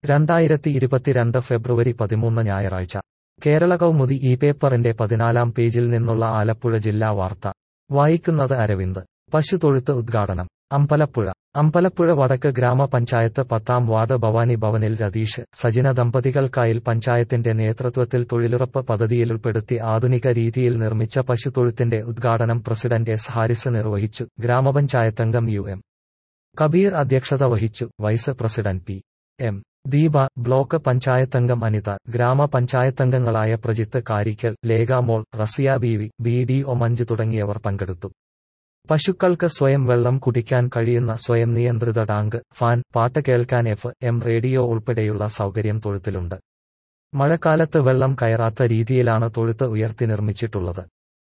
രണ്ടായിരത്തി ഇരുപത്തിരണ്ട് ഫെബ്രുവരി പതിമൂന്ന് ഞായറാഴ്ച കേരള കൗമുദി ഈ പേപ്പറിന്റെ പതിനാലാം പേജിൽ നിന്നുള്ള ആലപ്പുഴ ജില്ലാ വാർത്ത വായിക്കുന്നത് അരവിന്ദ് പശുതൊഴുത്ത് ഉദ്ഘാടനം അമ്പലപ്പുഴ അമ്പലപ്പുഴ വടക്ക് ഗ്രാമപഞ്ചായത്ത് പത്താം വാർഡ് ഭവാനി ഭവനിൽ രതീഷ് സജിന ദമ്പതികൾക്കായി പഞ്ചായത്തിന്റെ നേതൃത്വത്തിൽ തൊഴിലുറപ്പ് പദ്ധതിയിലുൾപ്പെടുത്തി ആധുനിക രീതിയിൽ നിർമ്മിച്ച പശുതൊഴുത്തിന്റെ ഉദ്ഘാടനം പ്രസിഡന്റ് എസ് ഹാരിസ് നിർവഹിച്ചു ഗ്രാമപഞ്ചായത്തംഗം യു എം കബീർ അധ്യക്ഷത വഹിച്ചു vice president P M Deepa block പഞ്ചായത്തംഗം അനിത ഗ്രാമപഞ്ചായത്തംഗങ്ങളായ Prajith Karikkal Lekhamol Rasiya Beevi B D O Manju തുടങ്ങിയവർ പങ്കെടുത്തു പശുക്കൾക്ക് സ്വയം വെള്ളം കുടിക്കാൻ കഴിയുന്ന സ്വയം നിയന്ത്രിത ടാങ്ക് ഫാൻ പാട്ട് കേൾക്കാൻ എഫ് എം റേഡിയോ ഉൾപ്പെടെയുള്ള സൗകര്യം തൊഴുത്തിലുണ്ട് മഴക്കാലത്ത് വെള്ളം കയറാത്ത രീതിയിലാണ് തൊഴുത്ത് ഉയർത്തി നിർമ്മിച്ചിട്ടുള്ളത്